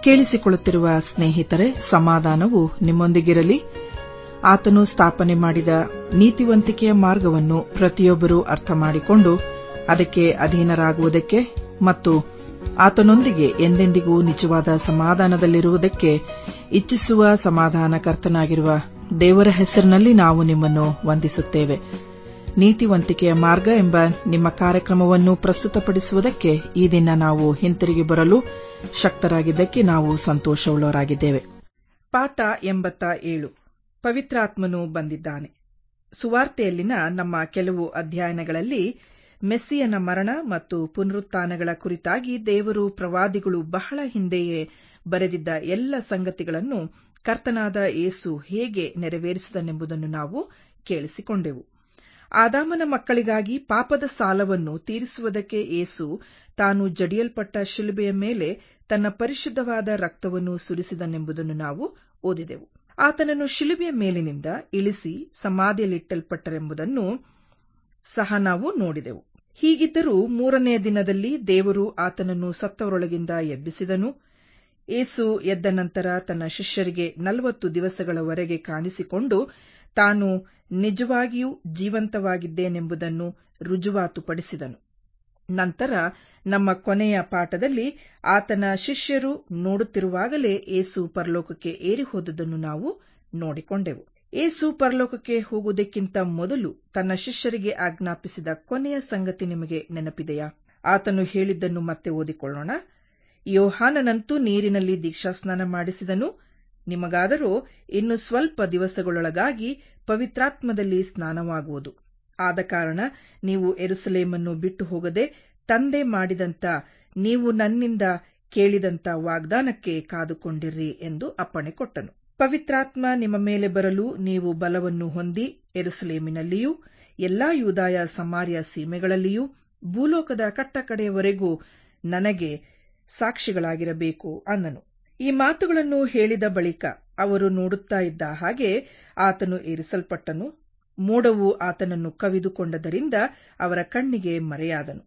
ಕೇಳಿಸಿಕೊಳ್ಳುತ್ತಿರುವ ಸ್ನೇಹಿತರೆ ಸಮಾಧಾನವು ನಿಮ್ಮೊಂದಿಗಿರಲಿ ಆತನು ಸ್ಥಾಪನೆ ಮಾಡಿದ ನೀತಿವಂತಿಕೆಯ ಮಾರ್ಗವನ್ನು ಪ್ರತಿಯೊಬ್ಬರೂ ಅರ್ಥ ಮಾಡಿಕೊಂಡು ಅದಕ್ಕೆ ಅಧೀನರಾಗುವುದಕ್ಕೆ ಮತ್ತು ಆತನೊಂದಿಗೆ ಎಂದೆಂದಿಗೂ ನಿಜವಾದ ಸಮಾಧಾನದಲ್ಲಿರುವುದಕ್ಕೆ ಇಚ್ಛಿಸುವ ಸಮಾಧಾನಕರ್ತನಾಗಿರುವ ದೇವರ ಹೆಸರಿನಲ್ಲಿ ನಾವು ನಿಮ್ಮನ್ನು ವಂದಿಸುತ್ತೇವೆ ನೀತಿವಂತಿಕೆಯ ಮಾರ್ಗ ಎಂಬ ನಿಮ್ಮ ಕಾರ್ಯಕ್ರಮವನ್ನು ಪ್ರಸ್ತುತಪಡಿಸುವುದಕ್ಕೆ ಈ ದಿನ ನಾವು ಹಿಂತಿರುಗಿ ಬರಲು ಶಕ್ತರಾಗಿದ್ದಕ್ಕೆ ನಾವು ಸಂತೋಷವುಳ್ಳವರಾಗಿದ್ದೇವೆ ಪಾಠ ಎಂಬತ್ತ ಏಳು ಪವಿತ್ರಾತ್ಮನು ಬಂದಿದ್ದಾನೆ ಸುವಾರ್ತೆಯಲ್ಲಿನ ನಮ್ಮ ಕೆಲವು ಅಧ್ಯಯನಗಳಲ್ಲಿ ಮೆಸ್ಸಿಯನ ಮರಣ ಮತ್ತು ಪುನರುತ್ಥಾನಗಳ ಕುರಿತಾಗಿ ದೇವರು ಪ್ರವಾದಿಗಳು ಬಹಳ ಹಿಂದೆಯೇ ಬರೆದಿದ್ದ ಎಲ್ಲ ಸಂಗತಿಗಳನ್ನು ಕರ್ತನಾದ ಯೇಸು ಹೇಗೆ ನೆರವೇರಿಸಿದನೆಂಬುದನ್ನು ನಾವು ಕೇಳಿಸಿಕೊಂಡೆವು ಆದಾಮನ ಮಕ್ಕಳಿಗಾಗಿ ಪಾಪದ ಸಾಲವನ್ನು ತೀರಿಸುವುದಕ್ಕೆ ಯೇಸು ತಾನು ಜಡಿಯಲ್ಪಟ್ಟ ಶಿಲುಬೆಯ ಮೇಲೆ ತನ್ನ ಪರಿಶುದ್ಧವಾದ ರಕ್ತವನ್ನು ಸುರಿಸಿದನೆಂಬುದನ್ನು ನಾವು ಓದಿದೆವು ಆತನನ್ನು ಶಿಲುಬೆಯ ಮೇಲಿನಿಂದ ಇಳಿಸಿ ಸಮಾಧಿಯಲ್ಲಿಟ್ಟಲ್ಪಟ್ಟರೆಂಬುದನ್ನು ಸಹ ನಾವು ನೋಡಿದೆವು ಹೀಗಿದ್ದರೂ ಮೂರನೆಯ ದಿನದಲ್ಲಿ ದೇವರು ಆತನನ್ನು ಸತ್ತವರೊಳಗಿಂದ ಎಬ್ಬಿಸಿದನು ಏಸು ಎದ್ದ ನಂತರ ತನ್ನ ಶಿಷ್ಯರಿಗೆ ನಲವತ್ತು ದಿವಸಗಳವರೆಗೆ ಕಾಣಿಸಿಕೊಂಡು ತಾನು ನಿಜವಾಗಿಯೂ ಜೀವಂತವಾಗಿದ್ದೇನೆಂಬುದನ್ನು ರುಜುವಾತುಪಡಿಸಿದನು ನಂತರ ನಮ್ಮ ಕೊನೆಯ ಪಾಠದಲ್ಲಿ ಆತನ ಶಿಷ್ಯರು ನೋಡುತ್ತಿರುವಾಗಲೇ ಏಸು ಪರಲೋಕಕ್ಕೆ ಏರಿ ಹೋದುದನ್ನು ನಾವು ನೋಡಿಕೊಂಡೆವು ಏಸು ಪರಲೋಕಕ್ಕೆ ಹೋಗುವುದಕ್ಕಿಂತ ಮೊದಲು ತನ್ನ ಶಿಷ್ಯರಿಗೆ ಆಜ್ಞಾಪಿಸಿದ ಕೊನೆಯ ಸಂಗತಿ ನಿಮಗೆ ನೆನಪಿದೆಯಾ ಆತನು ಹೇಳಿದ್ದನ್ನು ಮತ್ತೆ ಓದಿಕೊಳ್ಳೋಣ ಯೋಹಾನನಂತೂ ನೀರಿನಲ್ಲಿ ದೀಕ್ಷಾಸ್ನಾನ ಮಾಡಿಸಿದನು ನಿಮಗಾದರೋ ಇನ್ನು ಸ್ವಲ್ಪ ದಿವಸಗಳೊಳಗಾಗಿ ಪವಿತ್ರಾತ್ಮದಲ್ಲಿ ಸ್ನಾನವಾಗುವುದು ಆದ ಕಾರಣ ನೀವು ಎರುಸಲೇಮನ್ನು ಬಿಟ್ಟು ಹೋಗದೆ ತಂದೆ ಮಾಡಿದಂತ ನೀವು ನನ್ನಿಂದ ಕೇಳಿದಂತ ವಾಗ್ದಾನಕ್ಕೆ ಕಾದುಕೊಂಡಿರ್ರಿ ಎಂದು ಅಪ್ಪಣೆ ಕೊಟ್ಟನು ಪವಿತ್ರಾತ್ಮ ನಿಮ್ಮ ಮೇಲೆ ಬರಲು ನೀವು ಬಲವನ್ನು ಹೊಂದಿ ಎರುಸಲೇಮಿನಲ್ಲಿಯೂ ಎಲ್ಲಾ ಯೂದಾಯ ಸಮಾರ್ಯ ಸೀಮೆಗಳಲ್ಲಿಯೂ ಭೂಲೋಕದ ಕಟ್ಟಕಡೆಯವರೆಗೂ ನನಗೆ ಸಾಕ್ಷಿಗಳಾಗಿರಬೇಕು ಅಂದನು ಈ ಮಾತುಗಳನ್ನು ಹೇಳಿದ ಬಳಿಕ ಅವರು ನೋಡುತ್ತಾ ಇದ್ದ ಹಾಗೆ ಆತನು ಏರಿಸಲ್ಪಟ್ಟನು ಮೋಡವು ಆತನನ್ನು ಕವಿದುಕೊಂಡದರಿಂದ ಅವರ ಕಣ್ಣಿಗೆ ಮರೆಯಾದನು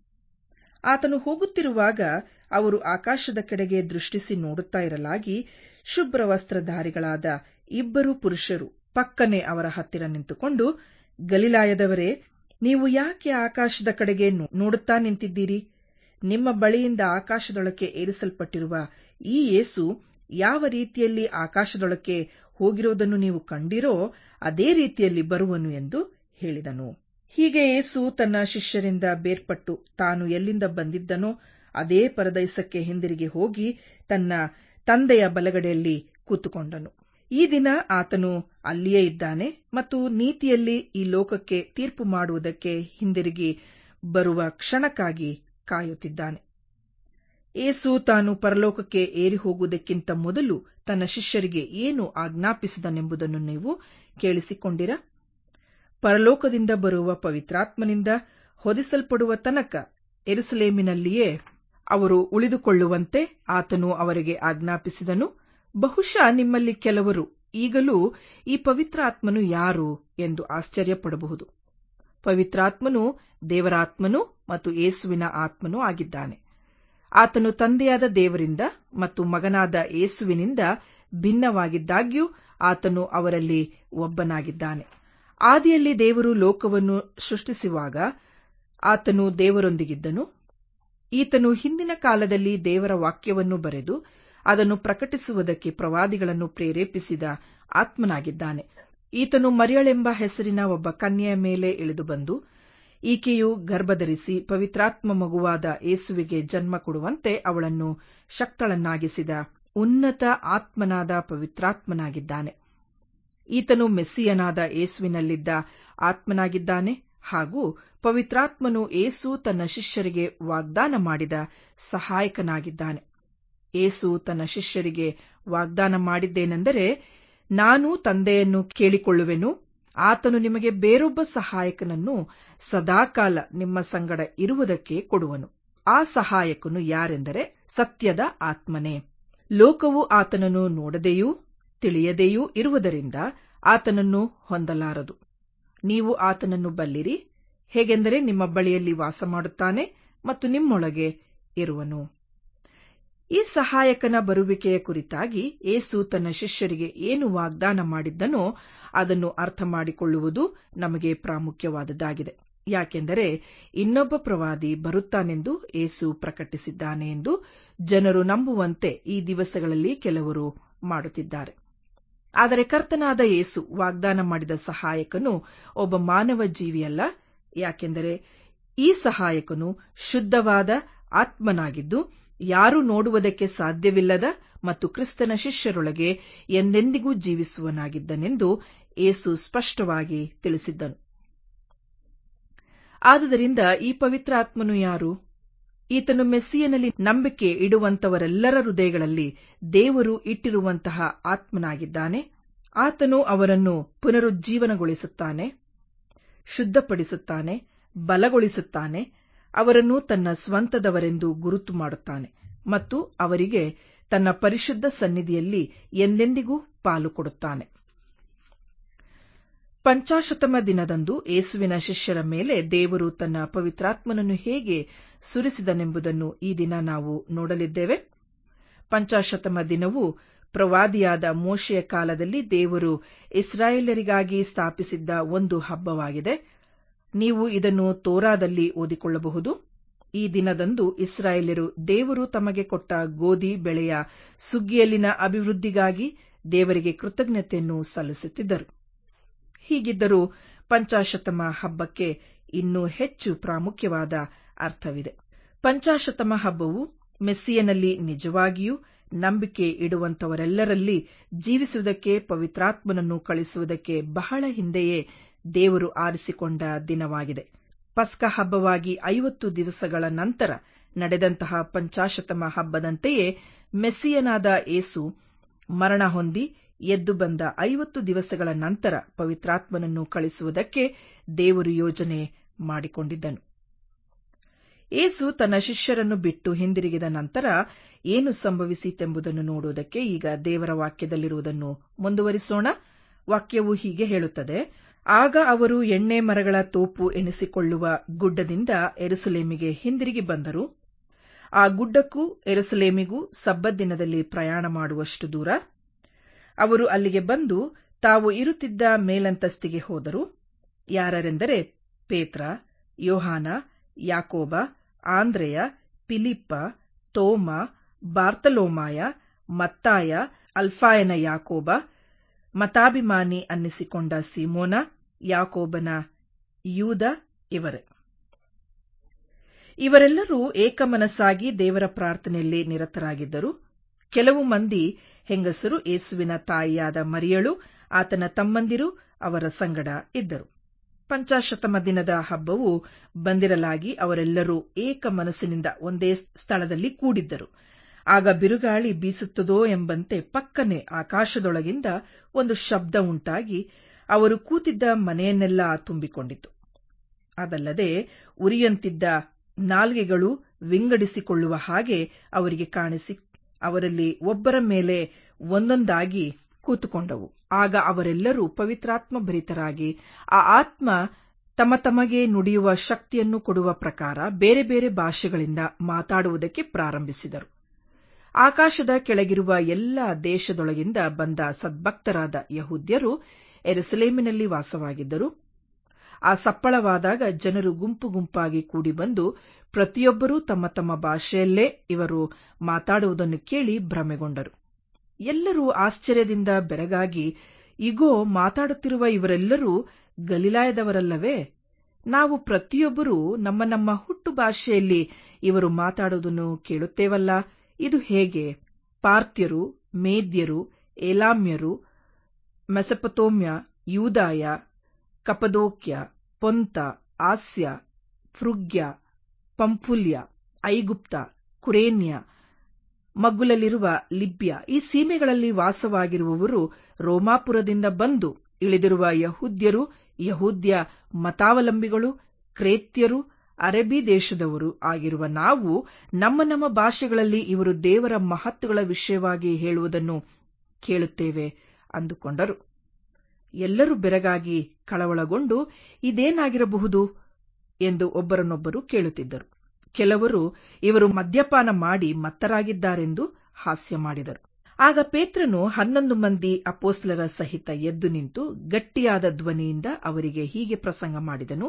ಆತನು ಹೋಗುತ್ತಿರುವಾಗ ಅವರು ಆಕಾಶದ ಕಡೆಗೆ ದೃಷ್ಟಿಸಿ ನೋಡುತ್ತಾ ಇರಲಾಗಿ ಶುಭ್ರ ವಸ್ತ್ರಧಾರಿಗಳಾದ ಇಬ್ಬರು ಪುರುಷರು ಪಕ್ಕನೆ ಅವರ ಹತ್ತಿರ ನಿಂತುಕೊಂಡು ಗಲಿಲಾಯದವರೇ ನೀವು ಯಾಕೆ ಆಕಾಶದ ಕಡೆಗೆ ನೋಡುತ್ತಾ ನಿಂತಿದ್ದೀರಿ ನಿಮ್ಮ ಬಳಿಯಿಂದ ಆಕಾಶದೊಳಕ್ಕೆ ಏರಿಸಲ್ಪಟ್ಟಿರುವ ಈ ಯೇಸು ಯಾವ ರೀತಿಯಲ್ಲಿ ಆಕಾಶದೊಳಕ್ಕೆ ಹೋಗಿರುವುದನ್ನು ನೀವು ಕಂಡಿರೋ ಅದೇ ರೀತಿಯಲ್ಲಿ ಬರುವನು ಎಂದು ಹೇಳಿದನು ಹೀಗೆ ಯೇಸು ತನ್ನ ಶಿಷ್ಯರಿಂದ ಬೇರ್ಪಟ್ಟು ತಾನು ಎಲ್ಲಿಂದ ಬಂದಿದ್ದನೋ ಅದೇ ಪರದೈಸಕ್ಕೆ ಹಿಂದಿರುಗಿ ಹೋಗಿ ತನ್ನ ತಂದೆಯ ಬಲಗಡೆಯಲ್ಲಿ ಕೂತುಕೊಂಡನು ಈ ದಿನ ಆತನು ಅಲ್ಲಿಯೇ ಇದ್ದಾನೆ ಮತ್ತು ನೀತಿಯಲ್ಲಿ ಈ ಲೋಕಕ್ಕೆ ತೀರ್ಪು ಮಾಡುವುದಕ್ಕೆ ಹಿಂದಿರುಗಿ ಬರುವ ಕ್ಷಣಕ್ಕಾಗಿ ಕಾಯುತ್ತಿದ್ದಾನೆ ಏಸು ತಾನು ಪರಲೋಕಕ್ಕೆ ಏರಿ ಹೋಗುವುದಕ್ಕಿಂತ ಮೊದಲು ತನ್ನ ಶಿಷ್ಯರಿಗೆ ಏನು ಆಜ್ಞಾಪಿಸಿದನೆಂಬುದನ್ನು ನೀವು ಕೇಳಿಸಿಕೊಂಡಿರಾ ಪರಲೋಕದಿಂದ ಬರುವ ಪವಿತ್ರಾತ್ಮನಿಂದ ಹೊದಿಸಲ್ಪಡುವ ತನಕ ಎರುಸಲೇಮಿನಲ್ಲಿಯೇ ಅವರು ಉಳಿದುಕೊಳ್ಳುವಂತೆ ಆತನು ಅವರಿಗೆ ಆಜ್ಞಾಪಿಸಿದನು ಬಹುಶಃ ನಿಮ್ಮಲ್ಲಿ ಕೆಲವರು ಈಗಲೂ ಈ ಪವಿತ್ರಾತ್ಮನು ಯಾರು ಎಂದು ಆಶ್ಚರ್ಯಪಡಬಹುದು ಪವಿತ್ರಾತ್ಮನು ದೇವರಾತ್ಮನು ಮತ್ತು ಯೇಸುವಿನ ಆತ್ಮನೂ ಆಗಿದ್ದಾನೆ ಆತನು ತಂದೆಯಾದ ದೇವರಿಂದ ಮತ್ತು ಮಗನಾದ ಯೇಸುವಿನಿಂದ ಭಿನ್ನವಾಗಿದ್ದಾಗ್ಯೂ ಆತನು ಅವರಲ್ಲಿ ಒಬ್ಬನಾಗಿದ್ದಾನೆ ಆದಿಯಲ್ಲಿ ದೇವರು ಲೋಕವನ್ನು ಸೃಷ್ಟಿಸುವಾಗ ಆತನು ದೇವರೊಂದಿಗಿದ್ದನು ಈತನು ಹಿಂದಿನ ಕಾಲದಲ್ಲಿ ದೇವರ ವಾಕ್ಯವನ್ನು ಬರೆದು ಅದನ್ನು ಪ್ರಕಟಿಸುವುದಕ್ಕೆ ಪ್ರವಾದಿಗಳನ್ನು ಪ್ರೇರೇಪಿಸಿದ ಆತ್ಮನಾಗಿದ್ದಾನೆ ಈತನು ಮರಿಯಳೆಂಬ ಹೆಸರಿನ ಒಬ್ಬ ಕನ್ಯೆಯ ಮೇಲೆ ಇಳಿದು ಬಂದು ಈಕೆಯು ಗರ್ಭಧರಿಸಿ ಪವಿತ್ರಾತ್ಮ ಮಗುವಾದ ಯೇಸುವಿಗೆ ಜನ್ಮ ಕೊಡುವಂತೆ ಅವಳನ್ನು ಶಕ್ತಳನ್ನಾಗಿಸಿದ ಉನ್ನತ ಆತ್ಮನಾದ ಪವಿತ್ರಾತ್ಮನಾಗಿದ್ದಾನೆ ಈತನು ಮೆಸ್ಸಿಯನಾದ ಯೇಸುವಿನಲ್ಲಿದ್ದ ಆತ್ಮನಾಗಿದ್ದಾನೆ ಹಾಗೂ ಪವಿತ್ರಾತ್ಮನು ಏಸು ತನ್ನ ಶಿಷ್ಯರಿಗೆ ವಾಗ್ದಾನ ಮಾಡಿದ ಸಹಾಯಕನಾಗಿದ್ದಾನೆ ಏಸು ತನ್ನ ಶಿಷ್ಯರಿಗೆ ವಾಗ್ದಾನ ಮಾಡಿದ್ದೇನೆಂದರೆ ನಾನು ತಂದೆಯನ್ನು ಕೇಳಿಕೊಳ್ಳುವೆನು ಆತನು ನಿಮಗೆ ಬೇರೊಬ್ಬ ಸಹಾಯಕನನ್ನು ಸದಾಕಾಲ ನಿಮ್ಮ ಸಂಗಡ ಇರುವುದಕ್ಕೆ ಕೊಡುವನು ಆ ಸಹಾಯಕನು ಯಾರೆಂದರೆ ಸತ್ಯದ ಆತ್ಮನೇ ಲೋಕವು ಆತನನ್ನು ನೋಡದೆಯೂ ತಿಳಿಯದೆಯೂ ಇರುವುದರಿಂದ ಆತನನ್ನು ಹೊಂದಲಾರದು ನೀವು ಆತನನ್ನು ಬಲ್ಲಿರಿ ಹೇಗೆಂದರೆ ನಿಮ್ಮ ಬಳಿಯಲ್ಲಿ ವಾಸ ಮಾಡುತ್ತಾನೆ ಮತ್ತು ನಿಮ್ಮೊಳಗೆ ಇರುವನು ಈ ಸಹಾಯಕನ ಬರುವಿಕೆಯ ಕುರಿತಾಗಿ ಏಸು ತನ್ನ ಶಿಷ್ಯರಿಗೆ ಏನು ವಾಗ್ದಾನ ಮಾಡಿದ್ದನೋ ಅದನ್ನು ಅರ್ಥ ಮಾಡಿಕೊಳ್ಳುವುದು ನಮಗೆ ಪ್ರಾಮುಖ್ಯವಾದದ್ದಾಗಿದೆ ಯಾಕೆಂದರೆ ಇನ್ನೊಬ್ಬ ಪ್ರವಾದಿ ಬರುತ್ತಾನೆಂದು ಏಸು ಪ್ರಕಟಿಸಿದ್ದಾನೆ ಎಂದು ಜನರು ನಂಬುವಂತೆ ಈ ದಿವಸಗಳಲ್ಲಿ ಕೆಲವರು ಮಾಡುತ್ತಿದ್ದಾರೆ ಆದರೆ ಕರ್ತನಾದ ಏಸು ವಾಗ್ದಾನ ಮಾಡಿದ ಸಹಾಯಕನು ಒಬ್ಬ ಮಾನವ ಜೀವಿಯಲ್ಲ ಯಾಕೆಂದರೆ ಈ ಸಹಾಯಕನು ಶುದ್ಧವಾದ ಆತ್ಮನಾಗಿದ್ದು ಯಾರೂ ನೋಡುವುದಕ್ಕೆ ಸಾಧ್ಯವಿಲ್ಲದ ಮತ್ತು ಕ್ರಿಸ್ತನ ಶಿಷ್ಯರೊಳಗೆ ಎಂದೆಂದಿಗೂ ಜೀವಿಸುವನಾಗಿದ್ದನೆಂದು ಏಸು ಸ್ಪಷ್ಟವಾಗಿ ತಿಳಿಸಿದ್ದನು ಆದುದರಿಂದ ಈ ಪವಿತ್ರ ಆತ್ಮನು ಯಾರು ಈತನು ಮೆಸ್ಸಿಯನಲ್ಲಿ ನಂಬಿಕೆ ಇಡುವಂತವರೆಲ್ಲರ ಹೃದಯಗಳಲ್ಲಿ ದೇವರು ಇಟ್ಟಿರುವಂತಹ ಆತ್ಮನಾಗಿದ್ದಾನೆ ಆತನು ಅವರನ್ನು ಪುನರುಜ್ಜೀವನಗೊಳಿಸುತ್ತಾನೆ ಶುದ್ಧಪಡಿಸುತ್ತಾನೆ ಬಲಗೊಳಿಸುತ್ತಾನೆ ಅವರನ್ನು ತನ್ನ ಸ್ವಂತದವರೆಂದು ಗುರುತು ಮಾಡುತ್ತಾನೆ ಮತ್ತು ಅವರಿಗೆ ತನ್ನ ಪರಿಶುದ್ಧ ಸನ್ನಿಧಿಯಲ್ಲಿ ಎಂದೆಂದಿಗೂ ಪಾಲು ಕೊಡುತ್ತಾನೆ ಪಂಚಾಶತಮ ದಿನದಂದು ಏಸುವಿನ ಶಿಷ್ಯರ ಮೇಲೆ ದೇವರು ತನ್ನ ಪವಿತ್ರಾತ್ಮನನ್ನು ಹೇಗೆ ಸುರಿಸಿದನೆಂಬುದನ್ನು ಈ ದಿನ ನಾವು ನೋಡಲಿದ್ದೇವೆ ಪಂಚಾಶತಮ ದಿನವು ಪ್ರವಾದಿಯಾದ ಮೋಶೆಯ ಕಾಲದಲ್ಲಿ ದೇವರು ಇಸ್ರಾಯೇಲರಿಗಾಗಿ ಸ್ಥಾಪಿಸಿದ್ದ ಒಂದು ಹಬ್ಬವಾಗಿದೆ ನೀವು ಇದನ್ನು ತೋರಾದಲ್ಲಿ ಓದಿಕೊಳ್ಳಬಹುದು ಈ ದಿನದಂದು ಇಸ್ರಾಯೇಲ್ಯರು ದೇವರು ತಮಗೆ ಕೊಟ್ಟ ಗೋಧಿ ಬೆಳೆಯ ಸುಗ್ಗಿಯಲ್ಲಿನ ಅಭಿವೃದ್ಧಿಗಾಗಿ ದೇವರಿಗೆ ಕೃತಜ್ಞತೆಯನ್ನು ಸಲ್ಲಿಸುತ್ತಿದ್ದರು ಹೀಗಿದ್ದರೂ ಪಂಚಾಶತಮ ಹಬ್ಬಕ್ಕೆ ಇನ್ನೂ ಹೆಚ್ಚು ಪ್ರಾಮುಖ್ಯವಾದ ಅರ್ಥವಿದೆ ಪಂಚಾಶತಮ ಹಬ್ಬವು ಮೆಸ್ಸಿಯನಲ್ಲಿ ನಿಜವಾಗಿಯೂ ನಂಬಿಕೆ ಇಡುವಂತವರೆಲ್ಲರಲ್ಲಿ ಜೀವಿಸುವುದಕ್ಕೆ ಪವಿತ್ರಾತ್ಮನನ್ನು ಕಳಿಸುವುದಕ್ಕೆ ಬಹಳ ಹಿಂದೆಯೇ ದೇವರು ಆರಿಸಿಕೊಂಡ ದಿನವಾಗಿದೆ ಪಸ್ಕ ಹಬ್ಬವಾಗಿ ಐವತ್ತು ದಿವಸಗಳ ನಂತರ ನಡೆದಂತಹ ಪಂಚಾಶತಮ ಹಬ್ಬದಂತೆಯೇ ಮೆಸ್ಸಿಯನಾದ ಏಸು ಮರಣ ಹೊಂದಿ ಎದ್ದು ಬಂದ ಐವತ್ತು ದಿವಸಗಳ ನಂತರ ಪವಿತ್ರಾತ್ಮನನ್ನು ಕಳಿಸುವುದಕ್ಕೆ ದೇವರು ಯೋಜನೆ ಮಾಡಿಕೊಂಡಿದ್ದನು ಏಸು ತನ್ನ ಶಿಷ್ಯರನ್ನು ಬಿಟ್ಟು ಹಿಂದಿರುಗಿದ ನಂತರ ಏನು ಸಂಭವಿಸಿತೆಂಬುದನ್ನು ನೋಡುವುದಕ್ಕೆ ಈಗ ದೇವರ ವಾಕ್ಯದಲ್ಲಿರುವುದನ್ನು ಮುಂದುವರಿಸೋಣ ವಾಕ್ಯವು ಹೀಗೆ ಹೇಳುತ್ತದೆ ಆಗ ಅವರು ಎಣ್ಣೆ ಮರಗಳ ತೋಪು ಎನಿಸಿಕೊಳ್ಳುವ ಗುಡ್ಡದಿಂದ ಎರುಸಲೇಮಿಗೆ ಹಿಂದಿರುಗಿ ಬಂದರು ಆ ಗುಡ್ಡಕ್ಕೂ ಎರುಸಲೇಮಿಗೂ ಸಬ್ಬತ್ ದಿನದಲ್ಲಿ ಪ್ರಯಾಣ ಮಾಡುವಷ್ಟು ದೂರ ಅವರು ಅಲ್ಲಿಗೆ ಬಂದು ತಾವು ಇರುತ್ತಿದ್ದ ಮೇಲಂತಸ್ತಿಗೆ ಹೋದರು ಯಾರೆಂದರೆ ಪೇತ್ರ ಯೋಹಾನ ಯಾಕೋಬ ಆಂದ್ರೆಯ ಪಿಲಿಪ್ಪ ತೋಮ ಬಾರ್ತಲೋಮಾಯ ಮತ್ತಾಯ ಅಲ್ಫಾಯನ ಯಾಕೋಬ ಮತಾಭಿಮಾನಿ ಅನ್ನಿಸಿಕೊಂಡ ಸಿಮೋನ ಯಾಕೋಬನ ಯೂದ ಇವರೇ ಇವರೆಲ್ಲರೂ ಏಕಮನಸ್ಸಾಗಿ ದೇವರ ಪ್ರಾರ್ಥನೆಯಲ್ಲಿ ನಿರತರಾಗಿದ್ದರು ಕೆಲವು ಮಂದಿ ಹೆಂಗಸರು ಏಸುವಿನ ತಾಯಿಯಾದ ಮರಿಯಳು ಆತನ ತಮ್ಮಂದಿರು ಅವರ ಸಂಗಡ ಇದ್ದರು ಪಂಚಾಶತಮ ದಿನದ ಹಬ್ಬವು ಬಂದಿರಲಾಗಿ ಅವರೆಲ್ಲರೂ ಏಕ ಮನಸ್ಸಿನಿಂದ ಒಂದೇ ಸ್ಥಳದಲ್ಲಿ ಕೂಡಿದ್ದರು ಆಗ ಬಿರುಗಾಳಿ ಬೀಸುತ್ತದೋ ಎಂಬಂತೆ ಪಕ್ಕನೆ ಆಕಾಶದೊಳಗಿಂದ ಒಂದು ಶಬ್ದ ಉಂಟಾಗಿ ಅವರು ಕೂತಿದ್ದ ಮನೆಯನ್ನೆಲ್ಲ ತುಂಬಿಕೊಂಡಿತು ಅದಲ್ಲದೆ ಉರಿಯಂತಿದ್ದ ನಾಲ್ಗೆಗಳು ವಿಂಗಡಿಸಿಕೊಳ್ಳುವ ಹಾಗೆ ಅವರಿಗೆ ಕಾಣಿಸಿ ಅವರಲ್ಲಿ ಒಬ್ಬರ ಮೇಲೆ ಒಂದೊಂದಾಗಿ ಕೂತುಕೊಂಡವು ಆಗ ಅವರೆಲ್ಲರೂ ಪವಿತ್ರಾತ್ಮ ಭರಿತರಾಗಿ ಆ ಆತ್ಮ ತಮ್ಮ ತಮಗೆ ನುಡಿಯುವ ಶಕ್ತಿಯನ್ನು ಕೊಡುವ ಪ್ರಕಾರ ಬೇರೆ ಬೇರೆ ಭಾಷೆಗಳಿಂದ ಮಾತಾಡುವುದಕ್ಕೆ ಪ್ರಾರಂಭಿಸಿದರು ಆಕಾಶದ ಕೆಳಗಿರುವ ಎಲ್ಲ ದೇಶದೊಳಗಿಂದ ಬಂದ ಸದ್ಭಕ್ತರಾದ ಯಹೂದ್ಯರು ಎರುಸಲೇಮಿನಲ್ಲಿ ವಾಸವಾಗಿದ್ದರು ಆ ಸಪ್ಪಳವಾದಾಗ ಜನರು ಗುಂಪು ಗುಂಪಾಗಿ ಕೂಡಿ ಬಂದು ಪ್ರತಿಯೊಬ್ಬರೂ ತಮ್ಮ ತಮ್ಮ ಭಾಷೆಯಲ್ಲೇ ಇವರು ಮಾತಾಡುವುದನ್ನು ಕೇಳಿ ಭ್ರಮೆಗೊಂಡರು ಎಲ್ಲರೂ ಆಶ್ಚರ್ಯದಿಂದ ಬೆರಗಾಗಿ ಇಗೋ ಮಾತಾಡುತ್ತಿರುವ ಇವರೆಲ್ಲರೂ ಗಲಿಲಾಯದವರಲ್ಲವೇ ನಾವು ಪ್ರತಿಯೊಬ್ಬರೂ ನಮ್ಮ ನಮ್ಮ ಹುಟ್ಟು ಭಾಷೆಯಲ್ಲಿ ಇವರು ಮಾತಾಡುವುದನ್ನು ಕೇಳುತ್ತೇವಲ್ಲ ಇದು ಹೇಗೆ ಪಾರ್ಥ್ಯರು ಮೇದ್ಯರು ಏಲಾಮ್ಯರು ಮೆಸಪತೋಮ್ಯ ಯೂದಾಯ ಕಪದೋಕ್ಯ ಪೊಂತ ಆಸ್ಯ ಫ್ರುಗ್ಯ ಪಂಫುಲ್ಯ ಐಗುಪ್ತ ಕುರೇನ್ಯ ಮಗ್ಗುಲಲ್ಲಿರುವ ಲಿಬ್ಯ ಈ ಸೀಮೆಗಳಲ್ಲಿ ವಾಸವಾಗಿರುವವರು ರೋಮಾಪುರದಿಂದ ಬಂದು ಇಳಿದಿರುವ ಯಹೂದ್ಯರು ಯಹೂದ್ಯ ಮತಾವಲಂಬಿಗಳು ಕ್ರೇತ್ಯರು ಅರಬಿ ದೇಶದವರು ಆಗಿರುವ ನಾವು ನಮ್ಮ ನಮ್ಮ ಭಾಷೆಗಳಲ್ಲಿ ಇವರು ದೇವರ ಮಹತ್ವಗಳ ವಿಷಯವಾಗಿ ಹೇಳುವುದನ್ನು ಕೇಳುತ್ತೇವೆ ಅಂದುಕೊಂಡರು ಎಲ್ಲರೂ ಬೆರಗಾಗಿ ಕಳವಳಗೊಂಡು ಇದೇನಾಗಿರಬಹುದು ಎಂದು ಒಬ್ಬರನ್ನೊಬ್ಬರು ಕೇಳುತ್ತಿದ್ದರು ಕೆಲವರು ಇವರು ಮದ್ಯಪಾನ ಮಾಡಿ ಮತ್ತರಾಗಿದ್ದಾರೆಂದು ಹಾಸ್ಯ ಮಾಡಿದರು ಆಗ ಪೇತ್ರನು ಹನ್ನೊಂದು ಮಂದಿ ಅಪೋಸ್ಲರ ಸಹಿತ ಎದ್ದು ನಿಂತು ಗಟ್ಟಿಯಾದ ಧ್ವನಿಯಿಂದ ಅವರಿಗೆ ಹೀಗೆ ಪ್ರಸಂಗ ಮಾಡಿದನು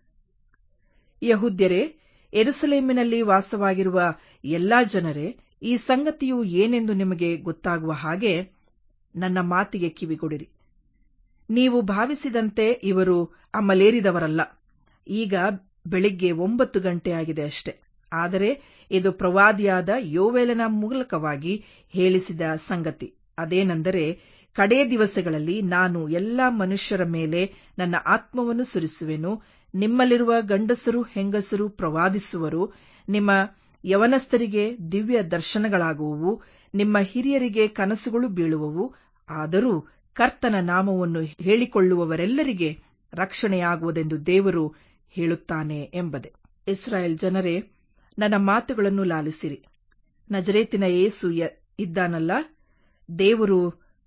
ಯಹುದ್ಯರೇ ಎರುಸಲೇಮಿನಲ್ಲಿ ವಾಸವಾಗಿರುವ ಎಲ್ಲಾ ಜನರೇ ಈ ಸಂಗತಿಯು ಏನೆಂದು ನಿಮಗೆ ಗೊತ್ತಾಗುವ ಹಾಗೆ ನನ್ನ ಮಾತಿಗೆ ಕಿವಿಗೊಡಿರಿ ನೀವು ಭಾವಿಸಿದಂತೆ ಇವರು ಅಮಲೇರಿದವರಲ್ಲ ಈಗ ಬೆಳಿಗ್ಗೆ ಒಂಬತ್ತು ಗಂಟೆಯಾಗಿದೆ ಅಷ್ಟೆ ಆದರೆ ಇದು ಪ್ರವಾದಿಯಾದ ಯೋವೇಲನ ಮೂಲಕವಾಗಿ ಹೇಳಿಸಿದ ಸಂಗತಿ ಅದೇನೆಂದರೆ ಕಡೇ ದಿವಸಗಳಲ್ಲಿ ನಾನು ಎಲ್ಲಾ ಮನುಷ್ಯರ ಮೇಲೆ ನನ್ನ ಆತ್ಮವನ್ನು ಸುರಿಸುವೆನು ನಿಮ್ಮಲ್ಲಿರುವ ಗಂಡಸರು ಹೆಂಗಸರು ಪ್ರವಾದಿಸುವರು ನಿಮ್ಮ ಯವನಸ್ಥರಿಗೆ ದಿವ್ಯ ದರ್ಶನಗಳಾಗುವವು ನಿಮ್ಮ ಹಿರಿಯರಿಗೆ ಕನಸುಗಳು ಬೀಳುವವು ಆದರೂ ಕರ್ತನ ನಾಮವನ್ನು ಹೇಳಿಕೊಳ್ಳುವವರೆಲ್ಲರಿಗೆ ರಕ್ಷಣೆಯಾಗುವುದೆಂದು ದೇವರು ಹೇಳುತ್ತಾನೆ ಎಂಬುದೇ ಇಸ್ರಾಯೇಲ್ ಜನರೇ ನನ್ನ ಮಾತುಗಳನ್ನು ಲಾಲಿಸಿರಿ ನಜರೇತಿನ ಯೇಸು ಇದ್ದಾನಲ್ಲ ದೇವರು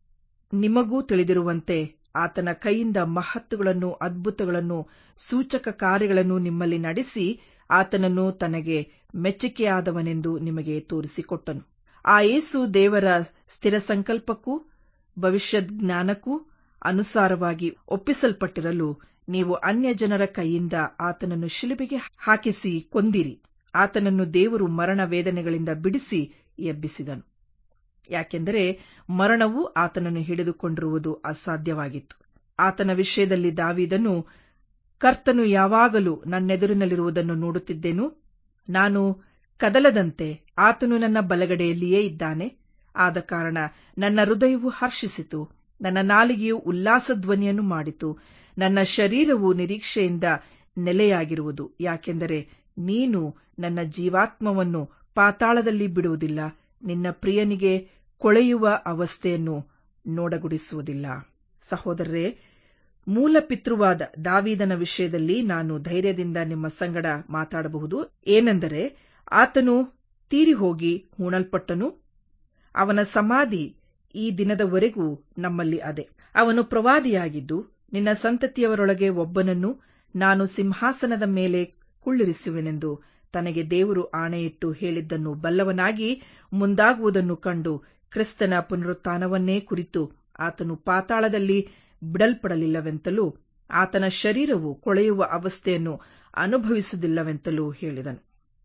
ನಿಮಗೂ ತಿಳಿದಿರುವಂತೆ ಆತನ ಕೈಯಿಂದ ಮಹತ್ತುಗಳನ್ನು ಅದ್ಭುತಗಳನ್ನು ಸೂಚಕ ಕಾರ್ಯಗಳನ್ನು ನಿಮ್ಮಲ್ಲಿ ನಡೆಸಿ ಆತನನ್ನು ತನಗೆ ಮೆಚ್ಚಿಕೆಯಾದವನೆಂದು ನಿಮಗೆ ತೋರಿಸಿಕೊಟ್ಟನು ಆ ಯೇಸು ದೇವರ ಸ್ಥಿರ ಸಂಕಲ್ಪಕ್ಕೂ ಭವಿಷ್ಯದ್ ಜ್ಞಾನಕ್ಕೂ ಅನುಸಾರವಾಗಿ ಒಪ್ಪಿಸಲ್ಪಟ್ಟಿರಲು ನೀವು ಅನ್ಯ ಜನರ ಕೈಯಿಂದ ಆತನನ್ನು ಶಿಲುಬೆಗೆ ಹಾಕಿಸಿ ಕೊಂದಿರಿ ಆತನನ್ನು ದೇವರು ಮರಣ ವೇದನೆಗಳಿಂದ ಬಿಡಿಸಿ ಎಬ್ಬಿಸಿದನು ಯಾಕೆಂದರೆ ಮರಣವು ಆತನನ್ನು ಹಿಡಿದುಕೊಂಡಿರುವುದು ಅಸಾಧ್ಯವಾಗಿತ್ತು ಆತನ ವಿಷಯದಲ್ಲಿ ದಾವಿದನು ಕರ್ತನು ಯಾವಾಗಲೂ ನನ್ನೆದುರಿನಲ್ಲಿರುವುದನ್ನು ನೋಡುತ್ತಿದ್ದೆನು ನಾನು ಕದಲದಂತೆ ಆತನು ನನ್ನ ಬಲಗಡೆಯಲ್ಲಿಯೇ ಇದ್ದಾನೆ ಆದ ಕಾರಣ ನನ್ನ ಹೃದಯವು ಹರ್ಷಿಸಿತು ನನ್ನ ನಾಲಿಗೆಯು ಉಲ್ಲಾಸ ಧ್ವನಿಯನ್ನು ಮಾಡಿತು ನನ್ನ ಶರೀರವು ನಿರೀಕ್ಷೆಯಿಂದ ನೆಲೆಯಾಗಿರುವುದು ಯಾಕೆಂದರೆ ನೀನು ನನ್ನ ಜೀವಾತ್ಮವನ್ನು ಪಾತಾಳದಲ್ಲಿ ಬಿಡುವುದಿಲ್ಲ ನಿನ್ನ ಪ್ರಿಯನಿಗೆ ಕೊಳೆಯುವ ಅವಸ್ಥೆಯನ್ನು ನೋಡಗುಡಿಸುವುದಿಲ್ಲ ಸಹೋದರರೇ ಮೂಲ ಪಿತೃವಾದ ದಾವೀದನ ವಿಷಯದಲ್ಲಿ ನಾನು ಧೈರ್ಯದಿಂದ ನಿಮ್ಮ ಸಂಗಡ ಮಾತಾಡಬಹುದು ಏನೆಂದರೆ ಆತನು ತೀರಿಹೋಗಿ ಹೂಣಲ್ಪಟ್ಟನು ಅವನ ಸಮಾಧಿ ಈ ದಿನದವರೆಗೂ ನಮ್ಮಲ್ಲಿ ಅದೆ ಅವನು ಪ್ರವಾದಿಯಾಗಿದ್ದು ನಿನ್ನ ಸಂತತಿಯವರೊಳಗೆ ಒಬ್ಬನನ್ನು ನಾನು ಸಿಂಹಾಸನದ ಮೇಲೆ ಕುಳ್ಳಿರಿಸುವೆನೆಂದು ತನಗೆ ದೇವರು ಆಣೆಯಿಟ್ಟು ಹೇಳಿದ್ದನ್ನು ಬಲ್ಲವನಾಗಿ ಮುಂದಾಗುವುದನ್ನು ಕಂಡು ಕ್ರಿಸ್ತನ ಪುನರುತ್ಥಾನವನ್ನೇ ಕುರಿತು ಆತನು ಪಾತಾಳದಲ್ಲಿ ಬಿಡಲ್ಪಡಲಿಲ್ಲವೆಂತಲೂ ಆತನ ಶರೀರವು ಕೊಳೆಯುವ ಅವಸ್ಥೆಯನ್ನು ಅನುಭವಿಸುವುದಿಲ್ಲವೆಂತಲೂ ಹೇಳಿದನು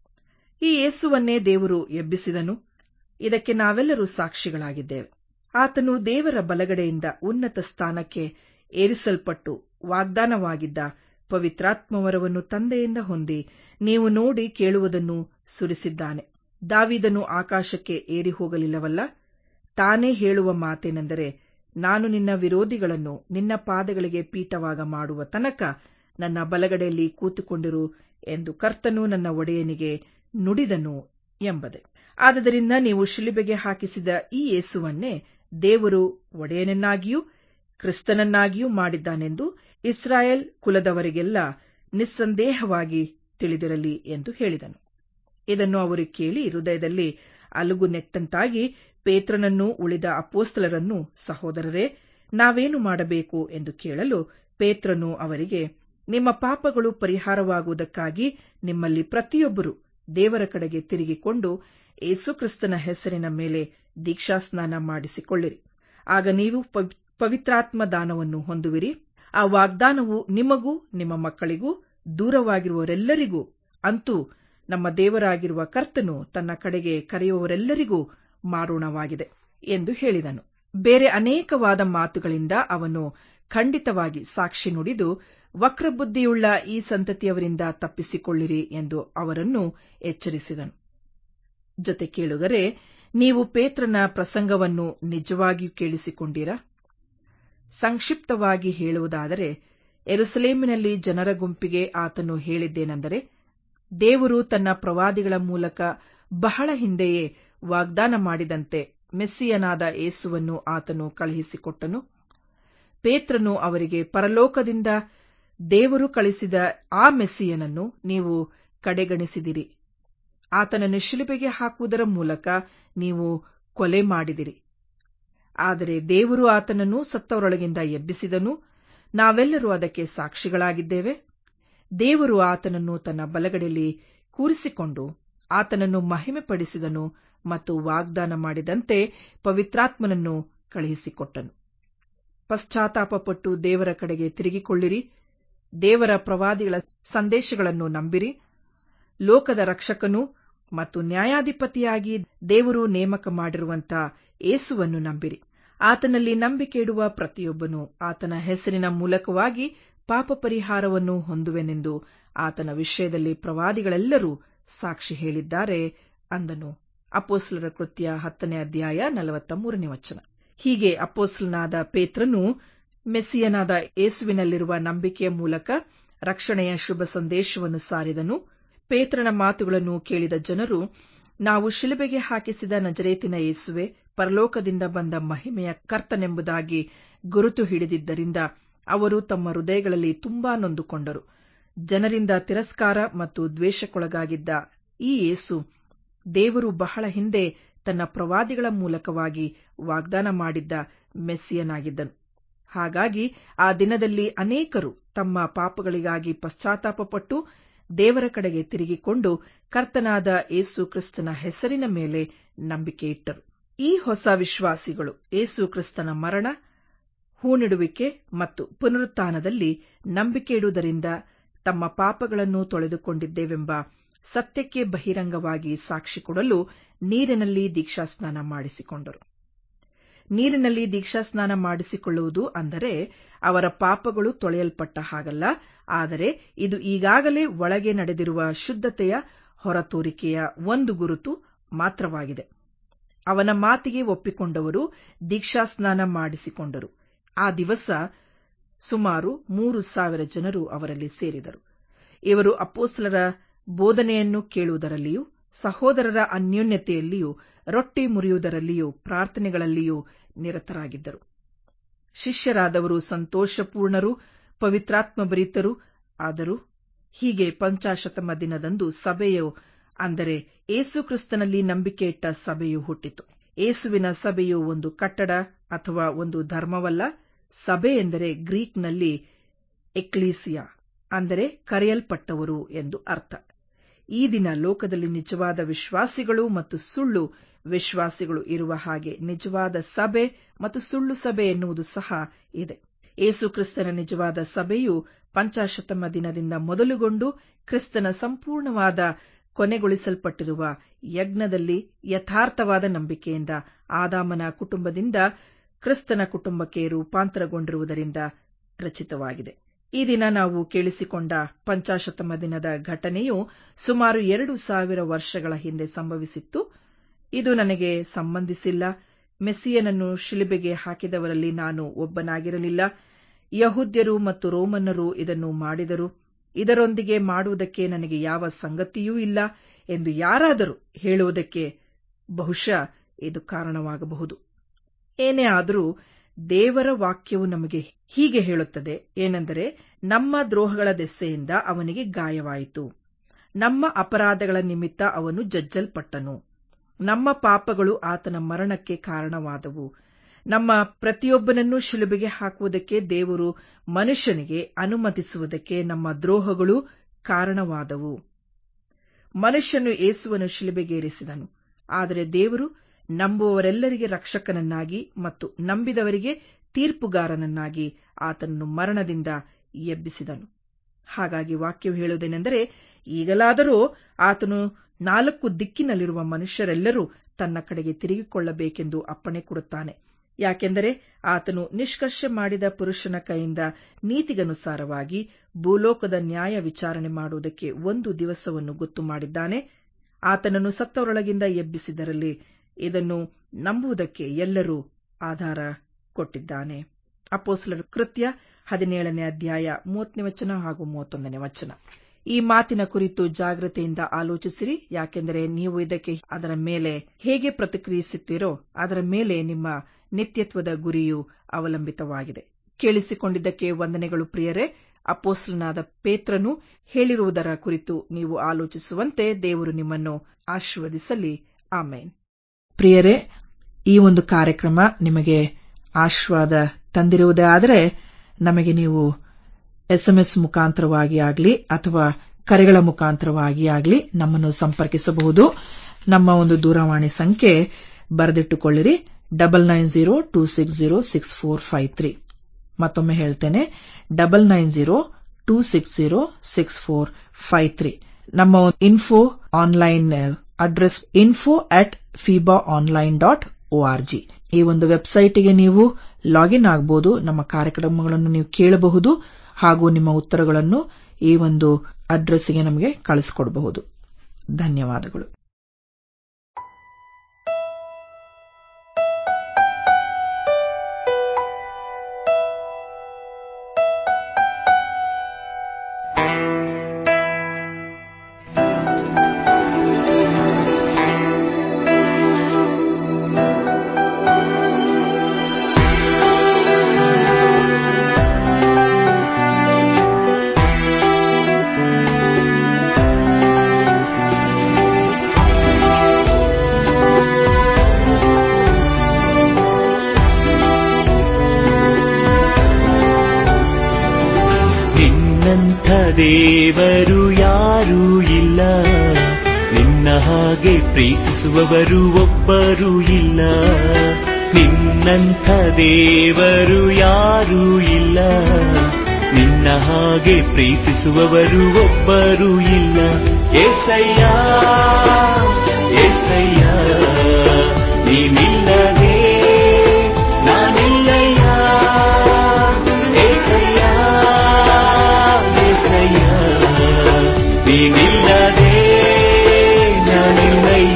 ಈ ಯೇಸುವನ್ನೇ ದೇವರು ಎಬ್ಬಿಸಿದನು ಇದಕ್ಕೆ ನಾವೆಲ್ಲರೂ ಸಾಕ್ಷಿಗಳಾಗಿದ್ದೇವೆ ಆತನು ದೇವರ ಬಲಗಡೆಯಿಂದ ಉನ್ನತ ಸ್ಥಾನಕ್ಕೆ ಏರಿಸಲ್ಪಟ್ಟು ವಾಗ್ದಾನವಾಗಿದ್ದ ಪವಿತ್ರಾತ್ಮವರವನ್ನು ತಂದೆಯಿಂದ ಹೊಂದಿ ನೀವು ನೋಡಿ ಕೇಳುವುದನ್ನು ಸುರಿಸಿದ್ದಾನೆ ದಾವಿದನು ಆಕಾಶಕ್ಕೆ ಏರಿ ಹೋಗಲಿಲ್ಲವಲ್ಲ ತಾನೇ ಹೇಳುವ ಮಾತೇನೆಂದರೆ ನಾನು ನಿನ್ನ ವಿರೋಧಿಗಳನ್ನು ನಿನ್ನ ಪಾದಗಳಿಗೆ ಪೀಠವಾಗ ಮಾಡುವ ತನಕ ನನ್ನ ಬಲಗಡೆಯಲ್ಲಿ ಕೂತುಕೊಂಡಿರು ಎಂದು ಕರ್ತನು ನನ್ನ ಒಡೆಯನಿಗೆ ನುಡಿದನು ಎಂಬುದೇ ಆದದರಿಂದ ನೀವು ಶಿಲುಬೆಗೆ ಹಾಕಿಸಿದ ಈ ಯೇಸುವನ್ನೇ ದೇವರು ಒಡೆಯನನ್ನಾಗಿಯೂ ಕ್ರಿಸ್ತನನ್ನಾಗಿಯೂ ಮಾಡಿದ್ದಾನೆಂದು ಇಸ್ರಾಯೇಲ್ ಕುಲದವರಿಗೆಲ್ಲ ನಿಸ್ಸಂದೇಹವಾಗಿ ತಿಳಿದಿರಲಿ ಎಂದು ಹೇಳಿದನು ಇದನ್ನು ಅವರು ಕೇಳಿ ಹೃದಯದಲ್ಲಿ ಅಲುಗು ನೆಟ್ಟಂತಾಗಿ ಪೇತ್ರನನ್ನೂ ಉಳಿದ ಅಪೋಸ್ತಲರನ್ನೂ ಸಹೋದರರೇ ನಾವೇನು ಮಾಡಬೇಕು ಎಂದು ಕೇಳಲು ಪೇತ್ರನು ಅವರಿಗೆ ನಿಮ್ಮ ಪಾಪಗಳು ಪರಿಹಾರವಾಗುವುದಕ್ಕಾಗಿ ನಿಮ್ಮಲ್ಲಿ ಪ್ರತಿಯೊಬ್ಬರು ದೇವರ ಕಡೆಗೆ ತಿರುಗಿಕೊಂಡು ಯೇಸುಕ್ರಿಸ್ತನ ಹೆಸರಿನ ಮೇಲೆ ದೀಕ್ಷಾಸ್ನಾನ ಮಾಡಿಸಿಕೊಳ್ಳಿರಿ ಆಗ ನೀವು ಪವಿತ್ರಾತ್ಮ ದಾನವನ್ನು ಹೊಂದುವಿರಿ ಆ ವಾಗ್ದಾನವು ನಿಮಗೂ ನಿಮ್ಮ ಮಕ್ಕಳಿಗೂ ದೂರವಾಗಿರುವವರೆಲ್ಲರಿಗೂ ಅಂತೂ ನಮ್ಮ ದೇವರಾಗಿರುವ ಕರ್ತನು ತನ್ನ ಕಡೆಗೆ ಕರೆಯುವವರೆಲ್ಲರಿಗೂ ಮಾರೋಣವಾಗಿದೆ ಎಂದು ಹೇಳಿದನು ಬೇರೆ ಅನೇಕವಾದ ಮಾತುಗಳಿಂದ ಅವನು ಖಂಡಿತವಾಗಿ ಸಾಕ್ಷಿ ನುಡಿದು ವಕ್ರಬುದ್ಧಿಯುಳ್ಳ ಈ ಸಂತತಿಯವರಿಂದ ತಪ್ಪಿಸಿಕೊಳ್ಳಿರಿ ಎಂದು ಅವರನ್ನು ಎಚ್ಚರಿಸಿದನು ಜೊತೆ ಕೇಳುಗರೆ ನೀವು ಪೇತ್ರನ ಪ್ರಸಂಗವನ್ನು ನಿಜವಾಗಿಯೂ ಕೇಳಿಸಿಕೊಂಡಿರಾ ಸಂಕ್ಷಿಪ್ತವಾಗಿ ಹೇಳುವುದಾದರೆ ಎರುಸಲೇಮಿನಲ್ಲಿ ಜನರ ಗುಂಪಿಗೆ ಆತನು ಹೇಳಿದ್ದೇನೆಂದರೆ ದೇವರು ತನ್ನ ಪ್ರವಾದಿಗಳ ಮೂಲಕ ಬಹಳ ಹಿಂದೆಯೇ ವಾಗ್ದಾನ ಮಾಡಿದಂತೆ ಮೆಸ್ಸಿಯನಾದ ಯೇಸುವನ್ನು ಆತನು ಕಳುಹಿಸಿಕೊಟ್ಟನು ಪೇತ್ರನು ಅವರಿಗೆ ಪರಲೋಕದಿಂದ ದೇವರು ಕಳಿಸಿದ ಆ ಮೆಸ್ಸಿಯನನ್ನು ನೀವು ಕಡೆಗಣಿಸಿದಿರಿ ಆತನನ್ನು ಶಿಲುಬೆಗೆ ಹಾಕುವುದರ ಮೂಲಕ ನೀವು ಕೊಲೆ ಮಾಡಿದಿರಿ ಆದರೆ ದೇವರು ಆತನನ್ನು ಸತ್ತವರೊಳಗಿಂದ ಎಬ್ಬಿಸಿದನು ನಾವೆಲ್ಲರೂ ಅದಕ್ಕೆ ಸಾಕ್ಷಿಗಳಾಗಿದ್ದೇವೆ ದೇವರು ಆತನನ್ನು ತನ್ನ ಬಲಗಡೆಯಲ್ಲಿ ಕೂರಿಸಿಕೊಂಡು ಆತನನ್ನು ಮಹಿಮೆಪಡಿಸಿದನು ಮತ್ತು ವಾಗ್ದಾನ ಮಾಡಿದಂತೆ ಪವಿತ್ರಾತ್ಮನನ್ನು ಕಳುಹಿಸಿಕೊಟ್ಟನು ಪಶ್ಚಾತ್ತಾಪಪಟ್ಟು ದೇವರ ಕಡೆಗೆ ತಿರುಗಿಕೊಳ್ಳಿರಿ ದೇವರ ಪ್ರವಾದಿಗಳ ಸಂದೇಶಗಳನ್ನು ನಂಬಿರಿ ಲೋಕದ ರಕ್ಷಕನೂ ಮತ್ತು ನ್ಯಾಯಾಧಿಪತಿಯಾಗಿ ದೇವರು ನೇಮಕ ಮಾಡಿರುವಂತ ಏಸುವನ್ನು ನಂಬಿರಿ ಆತನಲ್ಲಿ ನಂಬಿಕೆ ಇಡುವ ಪ್ರತಿಯೊಬ್ಬನು ಆತನ ಹೆಸರಿನ ಮೂಲಕವಾಗಿ ಪಾಪ ಪರಿಹಾರವನ್ನು ಹೊಂದುವೆನೆಂದು ಆತನ ವಿಷಯದಲ್ಲಿ ಪ್ರವಾದಿಗಳೆಲ್ಲರೂ ಸಾಕ್ಷಿ ಹೇಳಿದ್ದಾರೆ ಅಂದನು ಅಪೋಸ್ಲರ ಕೃತ್ಯ ಹತ್ತನೇ ಅಧ್ಯಾಯ ನಲವತ್ತ ಮೂರನೇ ವಚನ ಹೀಗೆ ಅಪೋಸ್ಲನಾದ ಪೇತ್ರನು ಮೆಸ್ಸಿಯನಾದ ಏಸುವಿನಲ್ಲಿರುವ ನಂಬಿಕೆಯ ಮೂಲಕ ರಕ್ಷಣೆಯ ಶುಭ ಸಂದೇಶವನ್ನು ಸಾರಿದನು ಪೇತ್ರನ ಮಾತುಗಳನ್ನು ಕೇಳಿದ ಜನರು ನಾವು ಶಿಲುಬೆಗೆ ಹಾಕಿಸಿದ ನಜರೇತಿನ ಯೇಸುವೆ ಪರಲೋಕದಿಂದ ಬಂದ ಮಹಿಮೆಯ ಕರ್ತನೆಂಬುದಾಗಿ ಗುರುತು ಹಿಡಿದಿದ್ದರಿಂದ ಅವರು ತಮ್ಮ ಹೃದಯಗಳಲ್ಲಿ ತುಂಬಾ ನೊಂದುಕೊಂಡರು ಜನರಿಂದ ತಿರಸ್ಕಾರ ಮತ್ತು ದ್ವೇಷಕ್ಕೊಳಗಾಗಿದ್ದ ಈ ಯೇಸು ದೇವರು ಬಹಳ ಹಿಂದೆ ತನ್ನ ಪ್ರವಾದಿಗಳ ಮೂಲಕವಾಗಿ ವಾಗ್ದಾನ ಮಾಡಿದ್ದ ಮೆಸ್ಸಿಯನಾಗಿದ್ದನು ಹಾಗಾಗಿ ಆ ದಿನದಲ್ಲಿ ಅನೇಕರು ತಮ್ಮ ಪಾಪಗಳಿಗಾಗಿ ಪಶ್ಚಾತ್ತಾಪಪಟ್ಟು ದೇವರ ಕಡೆಗೆ ತಿರುಗಿಕೊಂಡು ಕರ್ತನಾದ ಏಸು ಕ್ರಿಸ್ತನ ಹೆಸರಿನ ಮೇಲೆ ನಂಬಿಕೆ ಇಟ್ಟರು ಈ ಹೊಸ ವಿಶ್ವಾಸಿಗಳು ಏಸು ಕ್ರಿಸ್ತನ ಮರಣ ಹೂಣಿಡುವಿಕೆ ಮತ್ತು ಪುನರುತ್ಥಾನದಲ್ಲಿ ನಂಬಿಕೆ ಇಡುವುದರಿಂದ ತಮ್ಮ ಪಾಪಗಳನ್ನು ತೊಳೆದುಕೊಂಡಿದ್ದೇವೆಂಬ ಸತ್ಯಕ್ಕೆ ಬಹಿರಂಗವಾಗಿ ಸಾಕ್ಷಿ ಕೊಡಲು ನೀರಿನಲ್ಲಿ ದೀಕ್ಷಾಸ್ನಾನ ಮಾಡಿಸಿಕೊಂಡರು ನೀರಿನಲ್ಲಿ ದೀಕ್ಷಾಸ್ನಾನ ಮಾಡಿಸಿಕೊಳ್ಳುವುದು ಅಂದರೆ ಅವರ ಪಾಪಗಳು ತೊಳೆಯಲ್ಪಟ್ಟ ಹಾಗಲ್ಲ ಆದರೆ ಇದು ಈಗಾಗಲೇ ಒಳಗೆ ನಡೆದಿರುವ ಶುದ್ಧತೆಯ ಹೊರತೋರಿಕೆಯ ಒಂದು ಗುರುತು ಮಾತ್ರವಾಗಿದೆ ಅವನ ಮಾತಿಗೆ ಒಪ್ಪಿಕೊಂಡವರು ದೀಕ್ಷಾಸ್ನಾನ ಮಾಡಿಸಿಕೊಂಡರು ಆ ದಿವಸ ಸುಮಾರು ಮೂರು ಸಾವಿರ ಜನರು ಅವರಲ್ಲಿ ಸೇರಿದರು ಇವರು ಅಪೋಸ್ಲರ ಬೋಧನೆಯನ್ನು ಕೇಳುವುದರಲ್ಲಿಯೂ ಸಹೋದರರ ಅನ್ಯೋನ್ಯತೆಯಲ್ಲಿಯೂ ರೊಟ್ಟಿ ಮುರಿಯುವುದರಲ್ಲಿಯೂ ಪ್ರಾರ್ಥನೆಗಳಲ್ಲಿಯೂ ನಿರತರಾಗಿದ್ದರು ಶಿಷ್ಯರಾದವರು ಸಂತೋಷಪೂರ್ಣರು ಪವಿತ್ರಾತ್ಮಭರಿತರು ಆದರು ಹೀಗೆ ಪಂಚಾಶತಮ ದಿನದಂದು ಸಭೆಯು ಅಂದರೆ ಏಸು ಕ್ರಿಸ್ತನಲ್ಲಿ ನಂಬಿಕೆ ಇಟ್ಟ ಸಭೆಯು ಹುಟ್ಟಿತು ಏಸುವಿನ ಸಭೆಯು ಒಂದು ಕಟ್ಟಡ ಅಥವಾ ಒಂದು ಧರ್ಮವಲ್ಲ ಸಭೆ ಎಂದರೆ ಗ್ರೀಕ್ನಲ್ಲಿ ಎಕ್ಲೀಸಿಯಾ ಅಂದರೆ ಕರೆಯಲ್ಪಟ್ಟವರು ಎಂದು ಅರ್ಥ ಈ ದಿನ ಲೋಕದಲ್ಲಿ ನಿಜವಾದ ವಿಶ್ವಾಸಿಗಳು ಮತ್ತು ಸುಳ್ಳು ವಿಶ್ವಾಸಿಗಳು ಇರುವ ಹಾಗೆ ನಿಜವಾದ ಸಭೆ ಮತ್ತು ಸುಳ್ಳು ಸಭೆ ಎನ್ನುವುದು ಸಹ ಇದೆ ಏಸು ಕ್ರಿಸ್ತನ ನಿಜವಾದ ಸಭೆಯು ಪಂಚಾಶತಮ ದಿನದಿಂದ ಮೊದಲುಗೊಂಡು ಕ್ರಿಸ್ತನ ಸಂಪೂರ್ಣವಾದ ಕೊನೆಗೊಳಿಸಲ್ಪಟ್ಟಿರುವ ಯಜ್ಞದಲ್ಲಿ ಯಥಾರ್ಥವಾದ ನಂಬಿಕೆಯಿಂದ ಆದಾಮನ ಕುಟುಂಬದಿಂದ ಕ್ರಿಸ್ತನ ಕುಟುಂಬಕ್ಕೆ ರೂಪಾಂತರಗೊಂಡಿರುವುದರಿಂದ ರಚಿತವಾಗಿದೆ ಈ ದಿನ ನಾವು ಕೇಳಿಸಿಕೊಂಡ ಪಂಚಾಶತಮ ದಿನದ ಘಟನೆಯು ಸುಮಾರು ಎರಡು ಸಾವಿರ ವರ್ಷಗಳ ಹಿಂದೆ ಸಂಭವಿಸಿತ್ತು ಇದು ನನಗೆ ಸಂಬಂಧಿಸಿಲ್ಲ ಮೆಸ್ಸಿಯನನ್ನು ಶಿಲುಬೆಗೆ ಹಾಕಿದವರಲ್ಲಿ ನಾನು ಒಬ್ಬನಾಗಿರಲಿಲ್ಲ ಯಹೂದ್ಯರು ಮತ್ತು ರೋಮನ್ನರು ಇದನ್ನು ಮಾಡಿದರು ಇದರೊಂದಿಗೆ ಮಾಡುವುದಕ್ಕೆ ನನಗೆ ಯಾವ ಸಂಗತಿಯೂ ಇಲ್ಲ ಎಂದು ಯಾರಾದರೂ ಹೇಳುವುದಕ್ಕೆ ಬಹುಶಃ ಇದು ಕಾರಣವಾಗಬಹುದು ಏನೇ ಆದರೂ ದೇವರ ವಾಕ್ಯವು ನಮಗೆ ಹೀಗೆ ಹೇಳುತ್ತದೆ ಏನೆಂದರೆ ನಮ್ಮ ದ್ರೋಹಗಳ ದೆಸೆಯಿಂದ ಅವನಿಗೆ ಗಾಯವಾಯಿತು ನಮ್ಮ ಅಪರಾಧಗಳ ನಿಮಿತ್ತ ಅವನು ಜಜ್ಜಲ್ಪಟ್ಟನು ನಮ್ಮ ಪಾಪಗಳು ಆತನ ಮರಣಕ್ಕೆ ಕಾರಣವಾದವು ನಮ್ಮ ಪ್ರತಿಯೊಬ್ಬನನ್ನು ಶಿಲುಬೆಗೆ ಹಾಕುವುದಕ್ಕೆ ದೇವರು ಮನುಷ್ಯನಿಗೆ ಅನುಮತಿಸುವುದಕ್ಕೆ ನಮ್ಮ ದ್ರೋಹಗಳು ಕಾರಣವಾದವು ಮನುಷ್ಯನು ಏಸುವನ್ನು ಶಿಲುಬೆಗೇರಿಸಿದನು ಆದರೆ ದೇವರು ನಂಬುವವರೆಲ್ಲರಿಗೆ ರಕ್ಷಕನನ್ನಾಗಿ ಮತ್ತು ನಂಬಿದವರಿಗೆ ತೀರ್ಪುಗಾರನನ್ನಾಗಿ ಆತನನ್ನು ಮರಣದಿಂದ ಎಬ್ಬಿಸಿದನು ಹಾಗಾಗಿ ವಾಕ್ಯವು ಹೇಳುವುದೇನೆಂದರೆ ಈಗಲಾದರೂ ಆತನು ನಾಲ್ಕು ದಿಕ್ಕಿನಲ್ಲಿರುವ ಮನುಷ್ಯರೆಲ್ಲರೂ ತನ್ನ ಕಡೆಗೆ ತಿರುಗಿಕೊಳ್ಳಬೇಕೆಂದು ಅಪ್ಪಣೆ ಕೊಡುತ್ತಾನೆ ಯಾಕೆಂದರೆ ಆತನು ನಿಷ್ಕರ್ಷೆ ಮಾಡಿದ ಪುರುಷನ ಕೈಯಿಂದ ನೀತಿಗನುಸಾರವಾಗಿ ಭೂಲೋಕದ ನ್ಯಾಯ ವಿಚಾರಣೆ ಮಾಡುವುದಕ್ಕೆ ಒಂದು ದಿವಸವನ್ನು ಗೊತ್ತು ಮಾಡಿದ್ದಾನೆ ಆತನನ್ನು ಸತ್ತವರೊಳಗಿಂದ ಎಬ್ಬಿಸಿದರಲ್ಲಿ ಇದನ್ನು ನಂಬುವುದಕ್ಕೆ ಎಲ್ಲರೂ ಆಧಾರ ಕೊಟ್ಟಿದ್ದಾನೆ ಅಪೋಸ್ಲರ ಕೃತ್ಯ ಹದಿನೇಳನೇ ಅಧ್ಯಾಯ ಮೂವತ್ತನೇ ವಚನ ಹಾಗೂ ಮೂವತ್ತೊಂದನೇ ವಚನ ಈ ಮಾತಿನ ಕುರಿತು ಜಾಗ್ರತೆಯಿಂದ ಆಲೋಚಿಸಿರಿ ಯಾಕೆಂದರೆ ನೀವು ಇದಕ್ಕೆ ಅದರ ಮೇಲೆ ಹೇಗೆ ಪ್ರತಿಕ್ರಿಯಿಸುತ್ತೀರೋ ಅದರ ಮೇಲೆ ನಿಮ್ಮ ನಿತ್ಯತ್ವದ ಗುರಿಯು ಅವಲಂಬಿತವಾಗಿದೆ ಕೇಳಿಸಿಕೊಂಡಿದ್ದಕ್ಕೆ ವಂದನೆಗಳು ಪ್ರಿಯರೇ ಅಪೋಸ್ಲನಾದ ಪೇತ್ರನು ಹೇಳಿರುವುದರ ಕುರಿತು ನೀವು ಆಲೋಚಿಸುವಂತೆ ದೇವರು ನಿಮ್ಮನ್ನು ಆಶೀರ್ವದಿಸಲಿ ಆಮೇನ್ ಪ್ರಿಯರೇ ಈ ಒಂದು ಕಾರ್ಯಕ್ರಮ ನಿಮಗೆ ಆಶೀರ್ವಾದ ತಂದಿರುವುದೇ ಆದರೆ ನಮಗೆ ನೀವು ಎಸ್ಎಂಎಸ್ ಮುಖಾಂತರವಾಗಿ ಆಗಲಿ ಅಥವಾ ಕರೆಗಳ ಮುಖಾಂತರವಾಗಿ ಆಗಲಿ ನಮ್ಮನ್ನು ಸಂಪರ್ಕಿಸಬಹುದು ನಮ್ಮ ಒಂದು ದೂರವಾಣಿ ಸಂಖ್ಯೆ ಬರೆದಿಟ್ಟುಕೊಳ್ಳಿರಿ double nine zero two six zero six four five three ಮತ್ತೊಮ್ಮೆ ಹೇಳ್ತೇನೆ double nine zero two six zero six four five three ನಮ್ಮ info online address info at FIBA online dot ORG ಈ ಒಂದು ವೆಬ್ಸೈಟ್ಗೆ ನೀವು ಲಾಗಿನ್ ಆಗಬಹುದು ನಮ್ಮ ಕಾರ್ಯಕ್ರಮಗಳನ್ನು ನೀವು ಕೇಳಬಹುದು ಹಾಗೂ ನಿಮ್ಮ ಉತ್ತರಗಳನ್ನು ಈ ಒಂದು ಅಡ್ರೆಸ್ಗೆ ನಮಗೆ ಕಳಿಸಿಕೊಡಬಹುದು ಧನ್ಯವಾದಗಳು ನಿನ್ನಂಥ ದೇವರು ಯಾರೂ ಇಲ್ಲ ನಿನ್ನ ಹಾಗೆ ಪ್ರೀತಿಸುವವರು ಒಬ್ಬರೂ ಇಲ್ಲ ನಿನ್ನಂಥ ದೇವರು ಯಾರೂ ಇಲ್ಲ ನಿನ್ನ ಹಾಗೆ ಪ್ರೀತಿಸುವವರು ಒಬ್ಬರೂ ಇಲ್ಲ ಏಸಯ್ಯ ಏಸಯ್ಯ ನೀನಿಲ್ಲದೆ ನಾನಿಲ್ಲಯ್ಯ ಏಸಯ್ಯ ಏಸಯ್ಯ ನೀನಿಲ್ಲದೆ ನಾನಿಲ್ಲಯ್ಯ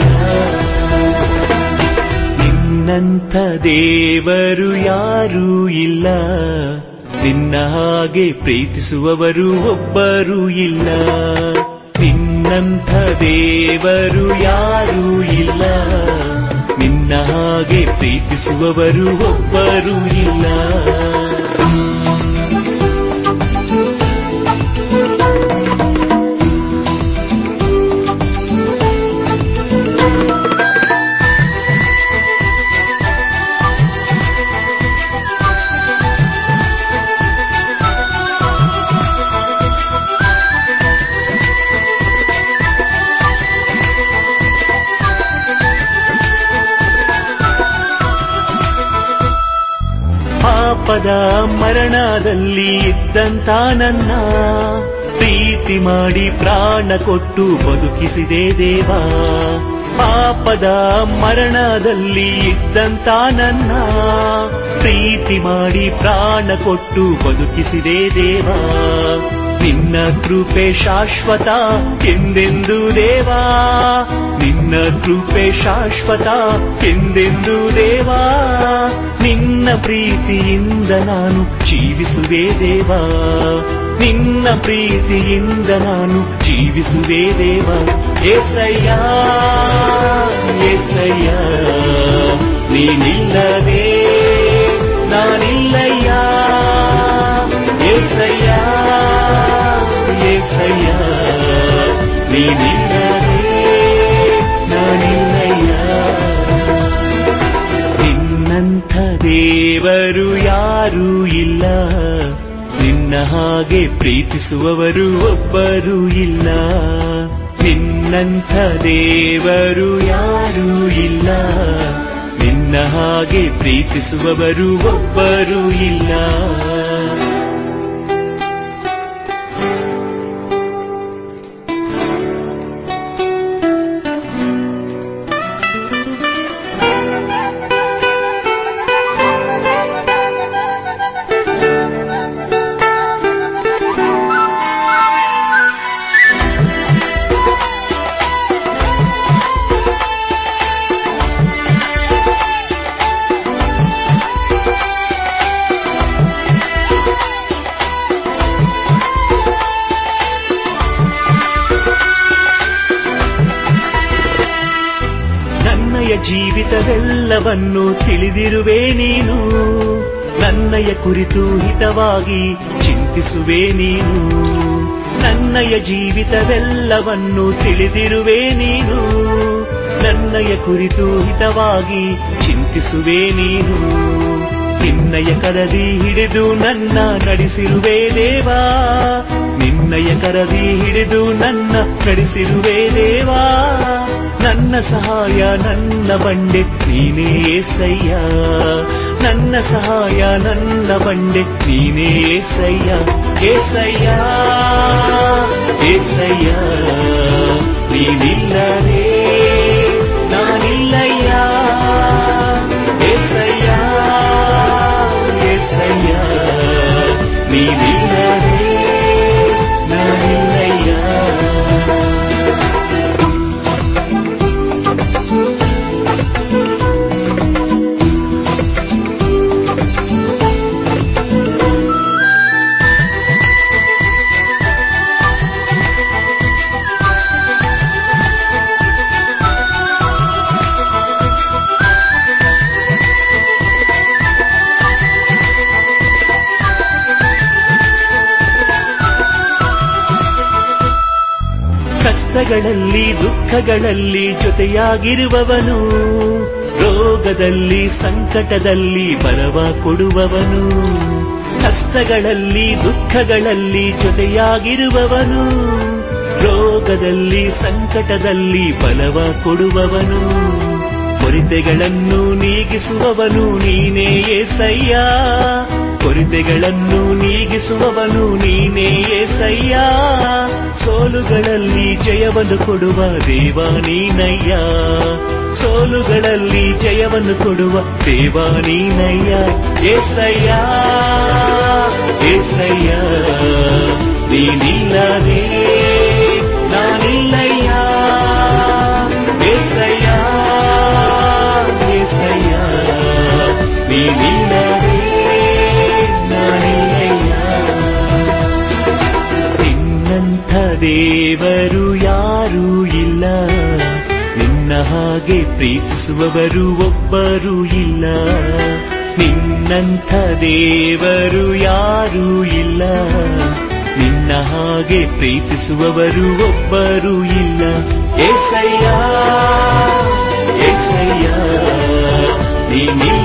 ನಿನ್ನಂಥ ದೇವರು ಯಾರೂ ಇಲ್ಲ ನಿನ್ನ ಹಾಗೆ ಪ್ರೀತಿಸುವವರು ಒಬ್ಬರೂ ಇಲ್ಲ ನಿನ್ನಂಥ ದೇವರು ಯಾರೂ ಇಲ್ಲ ನಿನ್ನ ಹಾಗೆ ಪ್ರೀತಿಸುವವರು ಒಬ್ಬರೂ ಇಲ್ಲ ಪಾಪದ ಮರಣದಲ್ಲಿ ಇದ್ದಂತ ನನ್ನ ಪ್ರೀತಿ ಮಾಡಿ ಪ್ರಾಣ ಕೊಟ್ಟು ಬದುಕಿಸಿದೆ ದೇವ ಪಾಪದ ಮರಣದಲ್ಲಿ ಇದ್ದಂತ ನನ್ನ ಪ್ರೀತಿ ಮಾಡಿ ಪ್ರಾಣ ಕೊಟ್ಟು ಬದುಕಿಸಿದೆ ದೇವ ನಿನ್ನ ಕೃಪೆ ಶಾಶ್ವತ ಎಂದೆಂದು ದೇವಾ ನಿನ್ನ ಕೃಪೆ ಶಾಶ್ವತ ಎಂದೆಂದು ದೇವಾ ನಿನ್ನ ಪ್ರೀತಿಯಿಂದ ನಾನು ಜೀವಿಸುವೆ ದೇವಾ ನಿನ್ನ ಪ್ರೀತಿಯಿಂದ ನಾನು ಜೀವಿಸುವೆ ದೇವ ಏಸಯ್ಯ ಏಸಯ್ಯ ನೀನಿಲ್ಲದೆ ನಾನಿಲ್ಲಯ್ಯ ಏಸಯ್ಯ ಏಸಯ್ಯ ನೀನಿಲ್ಲದೆ ನಾನಿಲ್ಲಯ್ಯ ನಿನ್ನಂಥ ದೇವರು ಯಾರೂ ಇಲ್ಲ ನಿನ್ನ ಹಾಗೆ ಪ್ರೀತಿಸುವವರು ಒಬ್ಬರೂ ಇಲ್ಲ ನಿನ್ನಂಥ ದೇವರು ಯಾರೂ ಇಲ್ಲ ನಿನ್ನ ಹಾಗೆ ಪ್ರೀತಿಸುವವರು ಒಬ್ಬರೂ ಇಲ್ಲ ನನ್ನಯ ಜೀವಿತವೆಲ್ಲವನ್ನು ತಿಳಿದಿರುವೆ ನೀನು ನನ್ನಯ ಕುರಿತು ಹಿತವಾಗಿ ಚಿಂತಿಸುವೆ ನೀನು ನನ್ನಯ ಜೀವಿತವೆಲ್ಲವನ್ನು ತಿಳಿದಿರುವೆ ನೀನು ನನ್ನಯ ಕುರಿತು ಹಿತವಾಗಿ ಚಿಂತಿಸುವೆ ನೀನು ನಿನ್ನಯ ಕರದಿ ಹಿಡಿದು ನನ್ನ ನಡೆಸಿರುವೆ ದೇವಾ ನಿನ್ನ ನಿನ್ನಯ ಕರದಿ ಹಿಡಿದು ನನ್ನ ನಡೆಸಿರುವೆ ದೇವಾ ನನ್ನ ಸಹಾಯ ನನ್ನ ಬಂಡೆ ನೀನೇ ಏಸಯ್ಯ ನನ್ನ ಸಹಾಯ ನನ್ನ ಬಂಡೆ ನೀನೇ ಏಸಯ್ಯ ಏಸಯ್ಯ ಏಸಯ್ಯ ನೀನಿಲ್ಲದೆ ನಾನಿಲ್ಲಯ್ಯ ಏಸಯ್ಯ ಏಸಯ್ಯ ನೀನಿಲ್ಲದೆ ನಾನಿಲ್ಲಯ್ಯ ಕಷ್ಟಗಳಲ್ಲಿ ದುಃಖಗಳಲ್ಲಿ ಜೊತೆಯಾಗಿರುವವನು ರೋಗದಲ್ಲಿ ಸಂಕಟದಲ್ಲಿ ಬಲವ ಕೊಡುವವನು ಕಷ್ಟಗಳಲ್ಲಿ ದುಃಖಗಳಲ್ಲಿ ಜೊತೆಯಾಗಿರುವವನು ರೋಗದಲ್ಲಿ ಸಂಕಟದಲ್ಲಿ ಬಲವ ಕೊಡುವವನು ಕೊರತೆಗಳನ್ನು ನೀಗಿಸುವವನು ನೀನೇ ಏಸಯ್ಯ ಕೊರತೆಗಳನ್ನು ನೀಗಿಸುವವನು ನೀನೇ ಏಸಯ್ಯ ಸೋಲುಗಳಲ್ಲಿ ಜಯವನ್ನು ಕೊಡುವ ದೇವ ನೀನಯ್ಯ ಸೋಲುಗಳಲ್ಲಿ ಜಯವನ್ನು ಕೊಡುವ ದೇವ ನೀನಯ್ಯ ಏಸಯ್ಯ ಏಸಯ್ಯ ನೀನಿಲ್ಲದೆ ನಾನಿಲ್ಲಯ್ಯ ಏಸಯ್ಯ ಏಸಯ್ಯ ನೀನಿಲ್ಲದೆ ನಾನಿಲ್ಲಯ್ಯ ನಿನ್ನಂಥ ದೇವರು ಯಾರೂ ಇಲ್ಲ ನಿನ್ನ ಹಾಗೆ ಪ್ರೀತಿಸುವವರು ಒಬ್ಬರೂ ಇಲ್ಲ ನಿನ್ನಂಥ ದೇವರು ಯಾರೂ ಇಲ್ಲ ನಿನ್ನ ಹಾಗೆ ಪ್ರೀತಿಸುವವರು ಒಬ್ಬರೂ ಇಲ್ಲ ಏಸಯ್ಯ ಏಸಯ್ಯ ನೀನಿಲ್ಲ